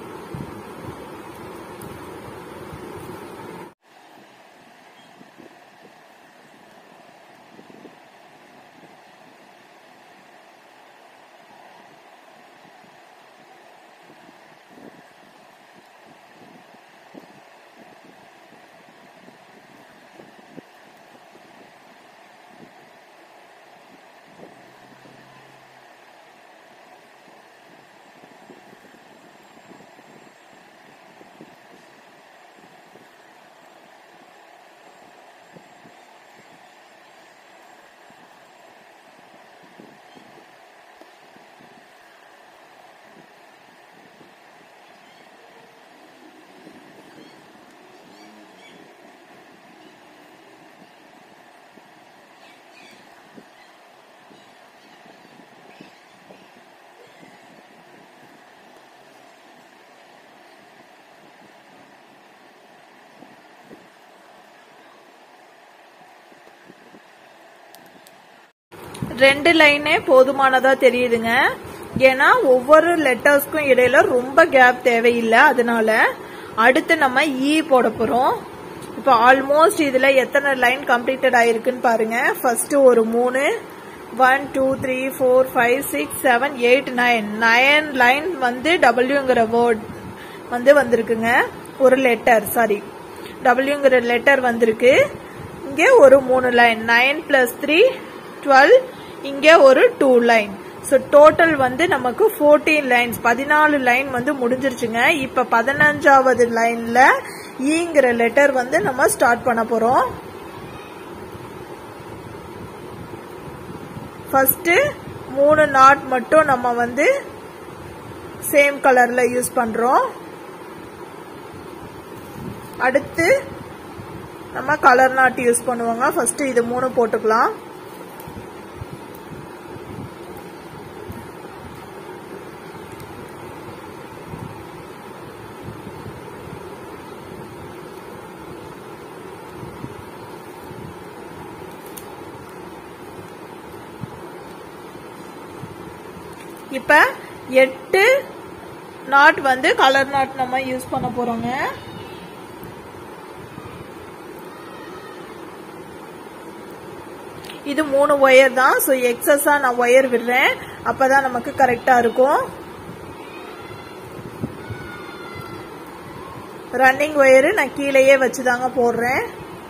ரெண்டு லைனே போதுமானதா தெரியுதுங்க ஏன்னா ஒவ்வொரு லெட்டர்ஸ்க்கும் இடையில ரொம்ப கேப் தேவையில்லை அதனால அடுத்து நம்ம இ போட போறோம் இப்போ ஆல்மோஸ்ட் இதுல எத்தனை லைன் கம்ப்ளீட்டட் ஆயிருக்குன்னு பாருங்க ஃபர்ஸ்ட் ஒரு மூணு one two three four five six seven eight nine nine line வந்து டபிள்யூங்கிற வேர்ட் வந்து வந்திருக்குங்க ஒரு லெட்டர் சாரி டபிள்யூங்கிற லெட்டர் வந்திருக்கு இங்கே ஒரு மூணு line nine plus three twelve இங்கே ஒரு டூ லைன் ஸோ டோட்டல் வந்து நமக்கு ஃபோர்டீன் லைன்ஸ் பதினாலு லைன் வந்து முடிஞ்சிருச்சுங்க இப்போ பதினஞ்சாவது லைன்ல ஈங்கிற லெட்டர் வந்து நம்ம ஸ்டார்ட் பண்ண போறோம் ஃபர்ஸ்ட் மூணு நாட் மட்டும் நம்ம வந்து சேம் கலர்ல யூஸ் பண்றோம் அடுத்து நம்ம கலர் நாட் யூஸ் பண்ணுவாங்க ஃபர்ஸ்ட் இது மூணு போட்டுக்கலாம் இப்போ எட்டு நாட் வந்து கலர் நாட் நம்ம யூஸ் பண்ண போறோங்க இது மூணு ஒயர் தான் ஸோ எக்ஸஸா நான் ஒயர் விடுறேன் அப்பதான் நமக்கு கரெக்டா இருக்கும் ரன்னிங் ஒயரு நான் கீழேயே வச்சுதாங்க போடுறேன்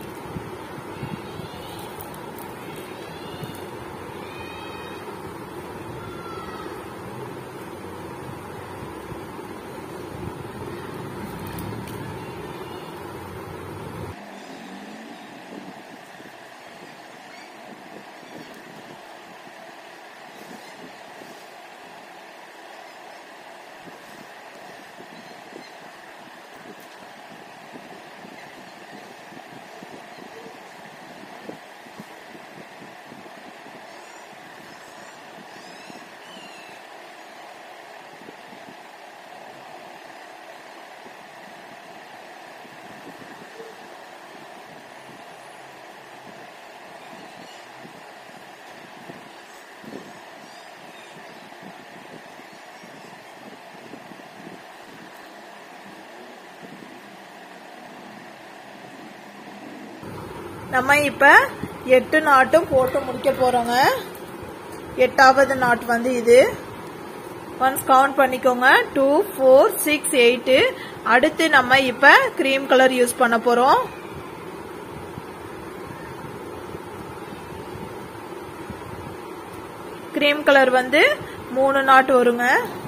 நம்ம இப்ப எட்டு நாட்டும் போட்டு முடிக்க போறோங்க எட்டாவது நாட் வந்து இது ஒன்ஸ் கவுண்ட் பண்ணிக்கோங்க டூ ஃபோர் சிக்ஸ் எயிட்டு அடுத்து நம்ம இப்ப கிரீம் கலர் யூஸ் பண்ண போறோம் கிரீம் கலர் வந்து மூணு நாட் வருங்க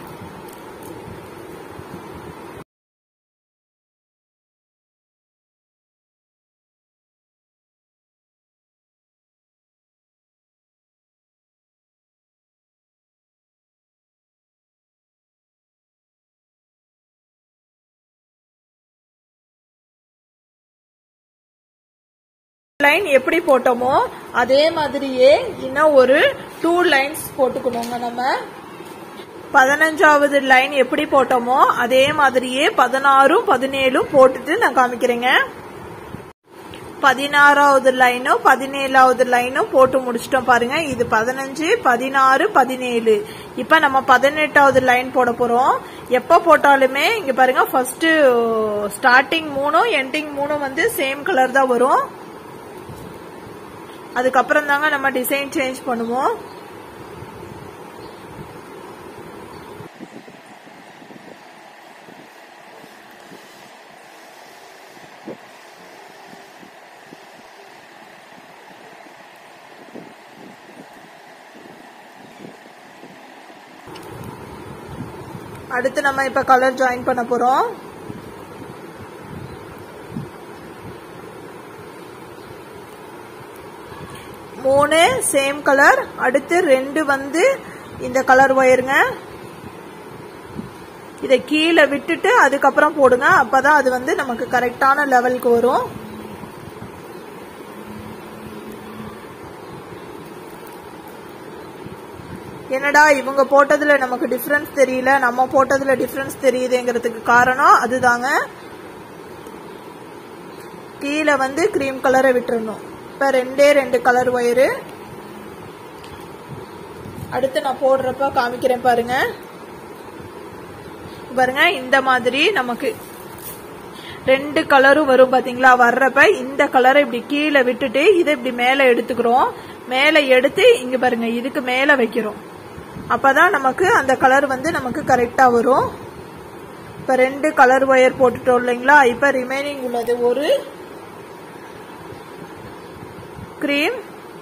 லைன் எப்படி போட்டோமோ அதே மாதிரியே இன்னும் ஒரு டூ லைன்ஸ் போட்டுக்கணுங்க நம்ம பதினஞ்சாவது லைன் எப்படி போட்டோமோ அதே மாதிரியே பதினாறும் பதினேழும் போட்டுட்டு நான் காமிக்கிறேங்க பதினாறாவது லைனும் பதினேழாவது லைனும் போட்டு முடிச்சிட்டோம் பாருங்க இது பதினஞ்சு பதினாறு பதினேழு இப்ப நம்ம பதினெட்டாவது லைன் போட போறோம் எப்ப போட்டாலுமே இங்க பாருங்க ஃபர்ஸ்ட் ஸ்டார்டிங் மூணும் எண்டிங் மூணும் வந்து சேம் கலர் தான் வரும் அதுக்கப்புறம் தாங்க நம்ம டிசைன் சேஞ்ச் பண்ணுவோம் அடுத்து நம்ம இப்ப கலர் ஜாயின் பண்ண போறோம் மூணு சேம் கலர் அடுத்து ரெண்டு வந்து இந்த கலர் ஒயருங்க இதை கீழே விட்டுட்டு அதுக்கப்புறம் போடுங்க அப்பதான் அது வந்து நமக்கு கரெக்டான லெவலுக்கு வரும் என்னடா இவங்க போட்டதுல நமக்கு டிஃபரன்ஸ் தெரியல நம்ம போட்டதுல டிஃபரன்ஸ் தெரியுதுங்கிறதுக்கு காரணம் அதுதாங்க கீழே வந்து கிரீம் கலரை விட்டுறணும் இப்ப ரெண்டே ரெண்டு கலர் ஒயரு அடுத்து நான் போடுறப்ப காமிக்கிறேன் பாருங்க பாருங்க இந்த மாதிரி நமக்கு ரெண்டு கலரும் வரும் பாத்தீங்களா வர்றப்ப இந்த கலரை இப்படி கீழே விட்டுட்டு இதை இப்படி மேல எடுத்துக்கிறோம் மேல எடுத்து இங்க பாருங்க இதுக்கு மேல வைக்கிறோம் அப்பதான் நமக்கு அந்த கலர் வந்து நமக்கு கரெக்டா வரும் இப்ப ரெண்டு கலர் ஒயர் போட்டுட்டோம் இல்லைங்களா இப்ப ரிமைனிங் உள்ளது ஒரு கிரீம்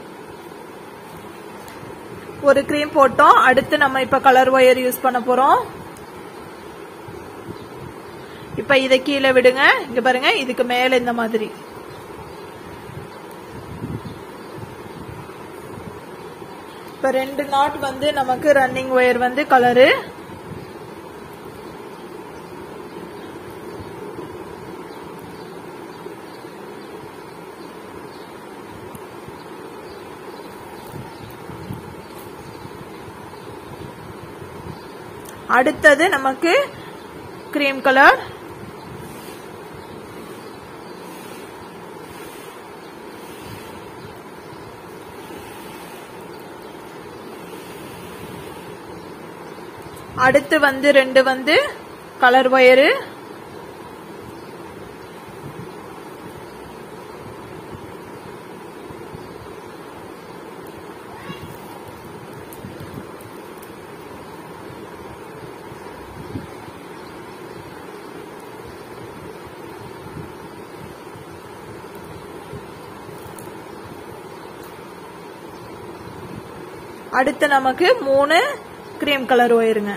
ஒரு கிரீம் போட்டோம் அடுத்து நம்ம இப்ப கலர் ஒயர் யூஸ் பண்ண போறோம் இப்ப இத கீழே விடுங்க இங்க பாருங்க இதுக்கு மேல இந்த மாதிரி இப்ப ரெண்டு நாட் வந்து நமக்கு ரன்னிங் ஒயர் வந்து கலரு அடுத்தது நமக்கு கிரீம் கலர் அடுத்து வந்து ரெண்டு வந்து கலர் ஒயரு அடுத்து நமக்கு மூணு கிரீம் கலர் ஒயருங்க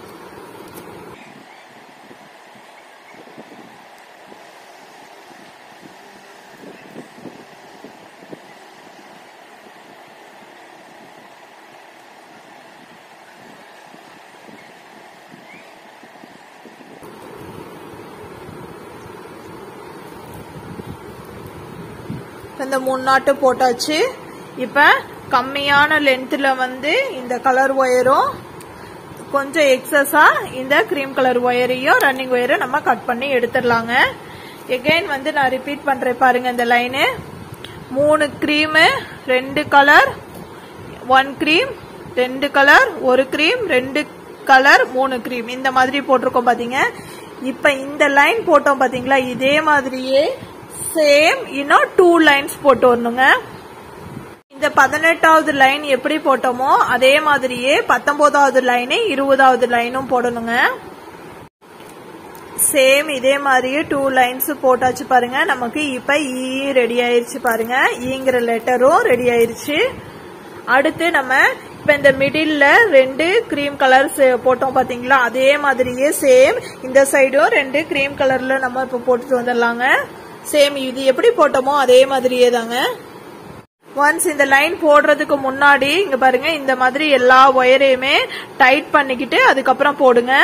இந்த மூணு நாட்டு போட்டாச்சு இப்ப கம்மியான லென்த்ல வந்து இந்த கலர் ஒயரும் கொஞ்சம் எக்ஸஸா இந்த கிரீம் கலர் ஒயரையும் ரன்னிங் ஒயரை நம்ம கட் பண்ணி எடுத்துடலாங்க எகைன் வந்து நான் ரிப்பீட் பண்றேன் பாருங்க இந்த லைனு மூணு க்ரீமு ரெண்டு கலர் ஒன் க்ரீம் ரெண்டு கலர் ஒரு க்ரீம் ரெண்டு கலர் மூணு க்ரீம் இந்த மாதிரி போட்டிருக்கோம் பாத்தீங்க இப்ப இந்த லைன் போட்டோம் பாத்தீங்களா இதே மாதிரியே சேம் இன்னும் டூ லைன்ஸ் போட்டு வரணுங்க இந்த பதினெட்டாவது லைன் எப்படி போட்டோமோ அதே மாதிரியே பத்தொன்பதாவது லைனு இருபதாவது லைனும் போடணுங்க சேம் இதே மாதிரியே டூ லைன்ஸ் போட்டாச்சு பாருங்க நமக்கு இப்ப ஈ ரெடி ஆயிருச்சு பாருங்க ஈங்கிற லெட்டரும் ரெடி ஆயிருச்சு அடுத்து நம்ம இப்ப இந்த மிடில்ல ரெண்டு கிரீம் கலர்ஸ் போட்டோம் பாத்தீங்களா அதே மாதிரியே சேம் இந்த சைடும் ரெண்டு கிரீம் கலர்ல நம்ம இப்ப போட்டுட்டு வந்துடலாங்க சேம் இது எப்படி போட்டோமோ அதே மாதிரியே தாங்க ஒன்ஸ் இந்த லைன் போடுறதுக்கு முன்னாடி இங்க பாருங்க இந்த மாதிரி எல்லா ஒயரையுமே டைட் பண்ணிக்கிட்டு அதுக்கப்புறம் போடுங்க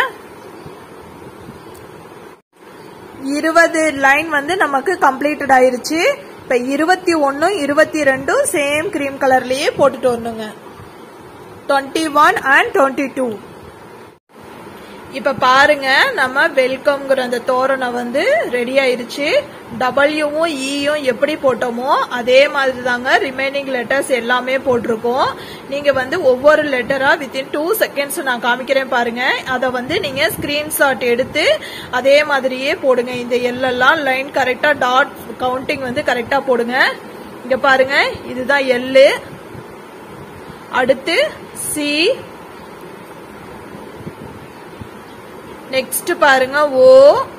இருபது லைன் வந்து நமக்கு கம்ப்ளீட்டட் ஆயிருச்சு இப்ப இருபத்தி ஒன்னும் இருபத்தி ரெண்டும் சேம் கிரீம் கலர்லயே போட்டுட்டு வரணுங்க twenty one and twenty two இப்ப பாருங்க நம்ம வெல்கம்ங்கிற அந்த தோரணம் வந்து ரெடி ஆயிருச்சு டபிள்யூவும் ஈயும் எப்படி போட்டோமோ அதே மாதிரி தாங்க ரிமைனிங் லெட்டர்ஸ் எல்லாமே போட்டிருக்கோம் நீங்க வந்து ஒவ்வொரு லெட்டரா வித்தின் டூ செகண்ட்ஸ் நான் காமிக்கிறேன் பாருங்க அதை வந்து நீங்க ஸ்கிரீன்ஷாட் எடுத்து அதே மாதிரியே போடுங்க இந்த எல்லாம் லைன் கரெக்டா டாட் கவுண்டிங் வந்து கரெக்டா போடுங்க இங்க பாருங்க இதுதான் எல்லு அடுத்து சி நெக்ஸ்ட் பாருங்க ஓ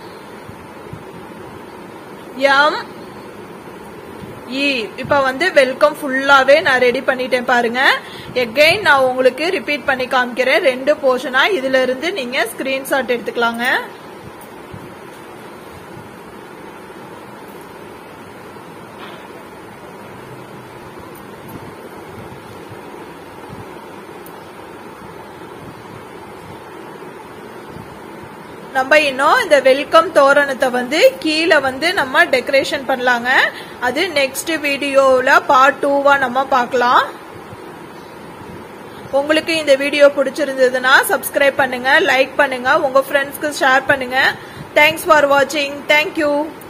எம் இ இப்ப வந்து வெல்கம் ஃபுல்லாவே நான் ரெடி பண்ணிட்டேன் பாருங்க எகைன் நான் உங்களுக்கு ரிப்பீட் பண்ணி காமிக்கிறேன் ரெண்டு போர்ஷனா இதுல இருந்து நீங்க ஸ்கிரீன்ஷாட் எடுத்துக்கலாங்க நம்ம இன்னும் இந்த வெல்கம் தோரணத்தை வந்து கீழே வந்து நம்ம டெக்கரேஷன் பண்ணலாங்க அது நெக்ஸ்ட் வீடியோவில் பார்ட் டூவா நம்ம பார்க்கலாம் உங்களுக்கு இந்த வீடியோ பிடிச்சிருந்ததுன்னா சப்ஸ்கிரைப் பண்ணுங்க லைக் பண்ணுங்க உங்க ஃப்ரெண்ட்ஸ்க்கு ஷேர் பண்ணுங்க தேங்க்ஸ் ஃபார் வாட்சிங் தேங்க்யூ